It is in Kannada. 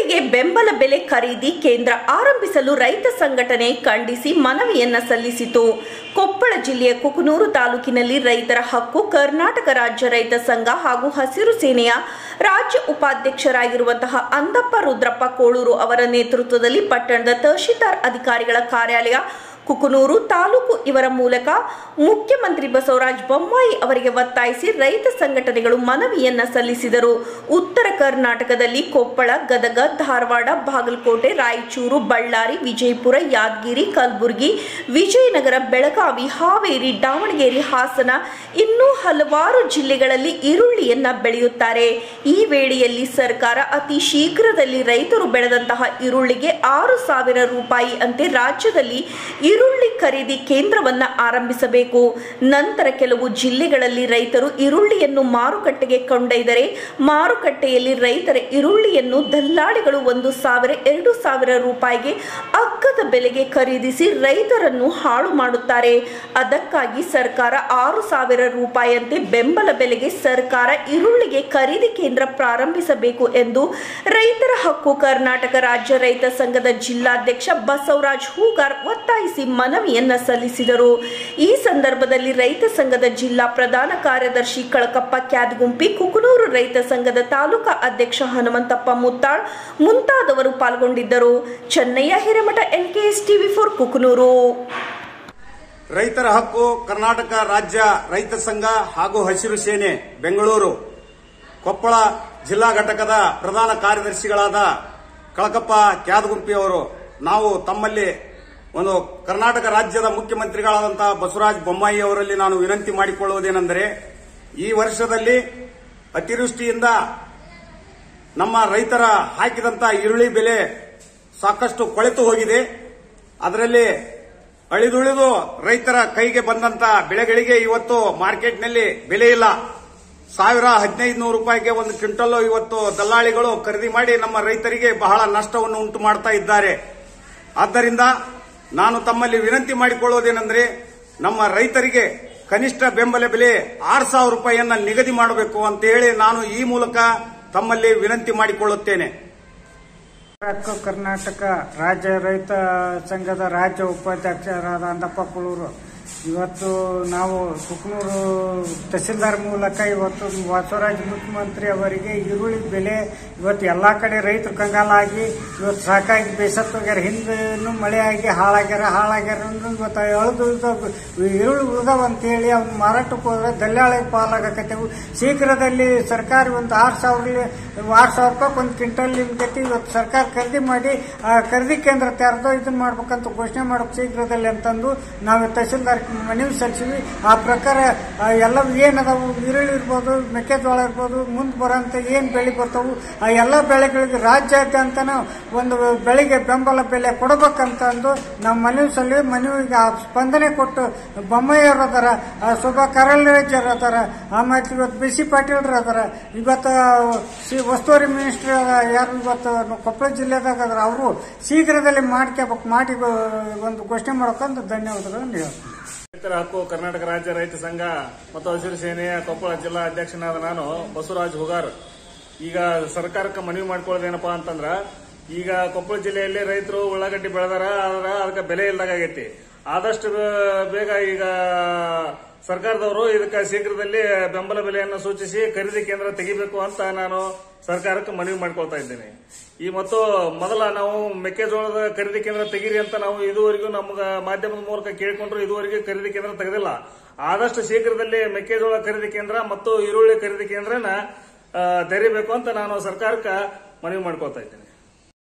ಈರುಳ್ಳಿಗೆ ಬೆಂಬಲ ಬೆಲೆ ಖರೀದಿ ಕೇಂದ್ರ ಆರಂಭಿಸಲು ರೈತ ಸಂಘಟನೆ ಖಂಡಿಸಿ ಮನವಿಯನ್ನ ಸಲ್ಲಿಸಿತು ಕೊಪ್ಪಳ ಜಿಲ್ಲೆಯ ಕುಕನೂರು ತಾಲೂಕಿನಲ್ಲಿ ರೈತರ ಹಕ್ಕು ಕರ್ನಾಟಕ ರಾಜ್ಯ ರೈತ ಸಂಘ ಹಾಗೂ ಹಸಿರು ಸೇನೆಯ ರಾಜ್ಯ ಉಪಾಧ್ಯಕ್ಷರಾಗಿರುವಂತಹ ಅಂದಪ್ಪ ರುದ್ರಪ್ಪ ಕೋಳೂರು ಅವರ ನೇತೃತ್ವದಲ್ಲಿ ಪಟ್ಟಣದ ತಹಶೀಲ್ದಾರ್ ಅಧಿಕಾರಿಗಳ ಕಾರ್ಯಾಲಯ ಕುಕನೂರು ತಾಲೂಕು ಇವರ ಮೂಲಕ ಮುಖ್ಯಮಂತ್ರಿ ಬಸವರಾಜ ಬೊಮ್ಮಾಯಿ ಅವರಿಗೆ ಒತ್ತಾಯಿಸಿ ರೈತ ಸಂಘಟನೆಗಳು ಮನವಿಯನ್ನ ಸಲ್ಲಿಸಿದರು ಉತ್ತರ ಕರ್ನಾಟಕದಲ್ಲಿ ಕೊಪ್ಪಳ ಗದಗ ಧಾರವಾಡ ಬಾಗಲಕೋಟೆ ರಾಯಚೂರು ಬಳ್ಳಾರಿ ವಿಜಯಪುರ ಯಾದಗಿರಿ ಕಲಬುರಗಿ ವಿಜಯನಗರ ಬೆಳಗಾವಿ ಹಾವೇರಿ ದಾವಣಗೆರೆ ಹಾಸನ ಇನ್ನೂ ಹಲವಾರು ಜಿಲ್ಲೆಗಳಲ್ಲಿ ಈರುಳ್ಳಿಯನ್ನ ಬೆಳೆಯುತ್ತಾರೆ ಈ ವೇಳೆಯಲ್ಲಿ ಸರ್ಕಾರ ಅತಿ ಶೀಘ್ರದಲ್ಲಿ ರೈತರು ಬೆಳೆದಂತಹ ಈರುಳ್ಳಿಗೆ ಆರು ಸಾವಿರ ರೂಪಾಯಿ ಅಂತೆ ರಾಜ್ಯದಲ್ಲಿ ಈರುಳ್ಳಿ ಖರೀದಿ ಕೇಂದ್ರವನ್ನ ಆರಂಭಿಸಬೇಕು ನಂತರ ಕೆಲವು ಜಿಲ್ಲೆಗಳಲ್ಲಿ ರೈತರು ಈರುಳ್ಳಿಯನ್ನು ಮಾರುಕಟ್ಟೆಗೆ ಕೊಂಡೊಯ್ದರೆ ಮಾರುಕಟ್ಟೆಯಲ್ಲಿ ರೈತರ ಈರುಳ್ಳಿಯನ್ನು ದಲ್ಲಾಳಿಗಳು ಒಂದು ಸಾವಿರ ಎರಡು ಸಾವಿರ ರೂಪಾಯಿಗೆ ಅಗ್ಗದ ಬೆಲೆಗೆ ಖರೀದಿಸಿ ರೈತರನ್ನು ಹಾಳು ಮಾಡುತ್ತಾರೆ ಅದಕ್ಕಾಗಿ ಸರ್ಕಾರ ಆರು ಸಾವಿರ ರೂಪಾಯಿಯಂತೆ ಬೆಂಬಲ ಬೆಲೆಗೆ ಸರ್ಕಾರ ಈರುಳ್ಳಿಗೆ ಖರೀದಿ ಕೇಂದ್ರ ಪ್ರಾರಂಭಿಸಬೇಕು ಎಂದು ರೈತರ ಹಕ್ಕು ಕರ್ನಾಟಕ ರಾಜ್ಯ ರೈತ ಸಂಘದ ಜಿಲ್ಲಾಧ್ಯಕ್ಷ ಬಸವರಾಜ್ ಹೂಗಾರ್ ಒತ್ತಾಯಿಸಿ ಮನವಿಯನ್ನ ಸಲ್ಲಿಸಿದರು ಈ ಸಂದರ್ಭದಲ್ಲಿ ರೈತ ಸಂಘದ ಜಿಲ್ಲಾ ಪ್ರಧಾನ ಕಾರ್ಯದರ್ಶಿ ಕಳಕಪ್ಪ ಕ್ಯಾದಗುಂಪಿ ಕುಕನೂರು ರೈತ ಸಂಘದ ತಾಲೂಕಾ ಅಧ್ಯಕ್ಷ ಹನುಮಂತಪ್ಪ ಮುತ್ತಾಳ್ ಮುಂತಾದವರು ಪಾಲ್ಗೊಂಡಿದ್ದರು Channayya Hiremath NKS TV four Kukanur ರೈತರ ಹಕ್ಕು ಕರ್ನಾಟಕ ರಾಜ್ಯ ರೈತ ಸಂಘ ಹಾಗೂ ಹಸಿರು ಸೇನೆ ಬೆಂಗಳೂರು ಕೊಪ್ಪಳ ಜಿಲ್ಲಾ ಘಟಕದ ಪ್ರಧಾನ ಕಾರ್ಯದರ್ಶಿಗಳಾದ ಕಳಕಪ್ಪ ಕ್ಯಾದಗುಂಪಿ ಅವರು ನಾವು ತಮ್ಮಲ್ಲಿ ಒಂದು ಕರ್ನಾಟಕ ರಾಜ್ಯದ ಮುಖ್ಯಮಂತ್ರಿಗಳಾದಂತಹ ಬಸವರಾಜ ಬೊಮ್ಮಾಯಿ ಅವರಲ್ಲಿ ನಾನು ವಿನಂತಿ ಮಾಡಿಕೊಳ್ಳುವುದೇನೆಂದರೆ ಈ ವರ್ಷದಲ್ಲಿ ಅತಿವೃಷ್ಟಿಯಿಂದ ನಮ್ಮ ರೈತರ ಹಾಕಿದಂತ ಈರುಳ್ಳಿ ಬೆಲೆ ಸಾಕಷ್ಟು ಕೊಳೆತು ಹೋಗಿದೆ ಅದರಲ್ಲಿ ಅಳಿದುಳಿದು ರೈತರ ಕೈಗೆ ಬಂದಂತ ಬೆಳೆಗಳಿಗೆ ಇವತ್ತು ಮಾರ್ಕೆಟ್ನಲ್ಲಿ ಬೆಲೆ ಇಲ್ಲ ಸಾವಿರ ಹದಿನೈದು ನೂರು ರೂಪಾಯಿಗೆ ಒಂದು ಕ್ವಿಂಟಲ್ ಇವತ್ತು ದಲ್ಲಾಳಿಗಳು ಖರೀದಿ ಮಾಡಿ ನಮ್ಮ ರೈತರಿಗೆ ಬಹಳ ನಷ್ಟವನ್ನು ಉಂಟು ಮಾಡ್ತಾ ಇದ್ದಾರೆ ಆದ್ದರಿಂದ ನಾನು ತಮ್ಮಲ್ಲಿ ವಿನಂತಿ ಮಾಡಿಕೊಳ್ಳುವುದೇನೆಂದರೆ ನಮ್ಮ ರೈತರಿಗೆ ಕನಿಷ್ಠ ಬೆಂಬಲ ಬೆಲೆ ಆರು ಸಾವಿರ ರೂಪಾಯಿಯನ್ನ ನಿಗದಿ ಮಾಡಬೇಕು ಅಂತ ಹೇಳಿ ನಾನು ಈ ಮೂಲಕ ತಮ್ಮಲ್ಲಿ ವಿನಂತಿ ಮಾಡಿಕೊಳ್ಳುತ್ತೇನೆ ಹಕ್ಕು ಕರ್ನಾಟಕ ರಾಜ್ಯ ರೈತ ಸಂಘದ ರಾಜ್ಯ ಉಪಾಧ್ಯಕ್ಷರಾದ ಅಂದಪ್ಪ ಕುಳೂರು ಇವತ್ತು ನಾವು ಕುಕ್ನೂರು ತಹಸೀಲ್ದಾರ್ ಮೂಲಕ ಇವತ್ತು ಬಸವರಾಜ ಮುಖ್ಯಮಂತ್ರಿ ಅವರಿಗೆ ಈರುಳ್ಳಿ ಬೆಲೆ ಇವತ್ತು ಎಲ್ಲಾ ಕಡೆ ರೈತರು ಕಂಗಾಲಾಗಿ ಇವತ್ತು ಸಾಕಾಗಿ ಬೇಸತ್ತೋಗ್ಯಾರ ಹಿಂದೇನು ಮಳೆ ಆಗಿ ಹಾಳಾಗ್ಯಾರ ಹಾಳಾಗ್ಯಾರ ಅಂದ್ರೆ ಇವತ್ತು ಎಳ್ದು ಈರುಳ್ಳಿ ಉಳ್ದವ ಅಂತೇಳಿ ಅವ್ನ ಮಾರಾಟಕ್ಕೆ ಹೋದ್ರೆ ದಲ್ಲಾಳಿಗೆ ಪಾಲಾಗಕತ್ತೇವು ಶೀಘ್ರದಲ್ಲಿ ಸರ್ಕಾರ ಒಂದು ಆರು ಸಾವಿರ ಆರು ಸಾವಿರ ರೂಪಾಯಿ ಒಂದು ಕ್ವಿಂಟಲ್ ನಿಮ್ಗತಿ ಇವತ್ತು ಸರ್ಕಾರ ಖರೀದಿ ಮಾಡಿ ಆ ಖರೀದಿ ಕೇಂದ್ರ ತೆರೆದು ಇದನ್ನ ಮಾಡ್ಬೇಕಂತ ಘೋಷಣೆ ಮಾಡೋಕೆ ಶೀಘ್ರದಲ್ಲಿ ಅಂತಂದು ನಾವು ತಹಸೀಲ್ದಾರ್ ಮನವಿ ಸಲ್ಲಿಸಿವಿ ಆ ಪ್ರಕಾರ ಆ ಎಲ್ಲ ಏನದಾವು ಈರುಳ್ಳಿ ಇರ್ಬೋದು ಮೆಕ್ಕೆಜೋಳ ಇರ್ಬೋದು ಮುಂದೆ ಬರೋಂಥ ಏನು ಬೆಳೆ ಬರ್ತಾವು ಆ ಎಲ್ಲ ಬೆಳೆಗಳಿಗೆ ರಾಜ್ಯಾದ್ಯಂತನ ಒಂದು ಬೆಳೆಗೆ ಬೆಂಬಲ ಬೆಲೆ ಕೊಡಬೇಕಂತ ಅಂದು ನಾವು ಮನವಿ ಸಲ್ಲಿ ಮನವಿಗೆ ಆ ಸ್ಪಂದನೆ ಕೊಟ್ಟು ಬೊಮ್ಮಾಯಿಯವರು ಅದಾರ ಆ ಶೋಭಾ ಕರಲ್ರಾಜರ್ ಅದಾರ ಆಮೇಲೆ ಇವತ್ತು ಬಿ ಸಿ ಪಾಟೀಲ್ರು ಅದಾರ ಇವತ್ತು ಸಿ ಉಸ್ತುವಾರಿ ಮಿನಿಸ್ಟರ್ ಯಾರು ಇವತ್ತು ಕೊಪ್ಪಳ ಜಿಲ್ಲೆದಾಗ ಅದಾರ ಅವರು ಶೀಘ್ರದಲ್ಲಿ ಮಾಡ್ಕೋಬೇಕು ಮಾಡಿ ಒಂದು ಘೋಷಣೆ ಮಾಡೋಕಂತ ಧನ್ಯವಾದಗಳನ್ನು ಹೇಳ್ತೀನಿ ರೈತರ ಹಕ್ಕು ಕರ್ನಾಟಕ ರಾಜ್ಯ ರೈತ ಸಂಘ ಮತ್ತು ಹಸಿರು ಸೇನೆಯ ಕೊಪ್ಪಳ ಜಿಲ್ಲಾ ಅಧ್ಯಕ್ಷನಾದ ನಾನು ಬಸವರಾಜ್ ಹುಗಾರ್ ಈಗ ಸರ್ಕಾರಕ್ಕೆ ಮನವಿ ಮಾಡ್ಕೊಳ್ಳೋದೇನಪ್ಪಾ ಅಂತಂದ್ರ ಈಗ ಕೊಪ್ಪಳ ಜಿಲ್ಲೆಯಲ್ಲಿ ರೈತರು ಉಳ್ಳಾಗಡ್ಡಿ ಬೆಳೆದಾರ ಆದ್ರ ಅದಕ್ಕೆ ಬೆಲೆ ಇಲ್ದಾಗ ಆಗೈತಿ ಆದಷ್ಟು ಬೇ- ಬೇಗ ಈಗ ಸರ್ಕಾರದವರು ಇದಕ್ಕೆ ಶೀಘ್ರದಲ್ಲಿ ಬೆಂಬಲ ಬೆಲೆಯನ್ನು ಸೂಚಿಸಿ ಖರೀದಿ ಕೇಂದ್ರ ತೆಗಿಬೇಕು ಅಂತ ನಾನು ಸರ್ಕಾರಕ್ಕೆ ಮನವಿ ಮಾಡ್ಕೊಳ್ತಾ ಇದ್ದೇನೆ ಈ ಮತ್ತು ಮೊದಲ ನಾವು ಮೆಕ್ಕೆಜೋಳದ ಖರೀದಿ ಕೇಂದ್ರ ತೆಗೀರಿ ಅಂತ ನಾವು ಇದುವರೆಗೂ ನಮ್ಗ ಮಾಧ್ಯಮದ ಮೂಲಕ ಕೇಳಿಕೊಂಡ್ರು ಇದುವರೆಗೆ ಖರೀದಿ ಕೇಂದ್ರ ತೆಗೆದಿಲ್ಲ ಆದಷ್ಟು ಶೀಘ್ರದಲ್ಲಿ ಮೆಕ್ಕೆಜೋಳ ಖರೀದಿ ಕೇಂದ್ರ ಮತ್ತು ಈರುಳ್ಳಿ ಖರೀದಿ ಕೇಂದ್ರನ ಆ, ತೆರಿಬೇಕು ಅಂತ ನಾನು ಸರ್ಕಾರಕ್ಕೆ ಮನವಿ ಮಾಡ್ಕೊಳ್ತಾ ಇದ್ದೇನೆ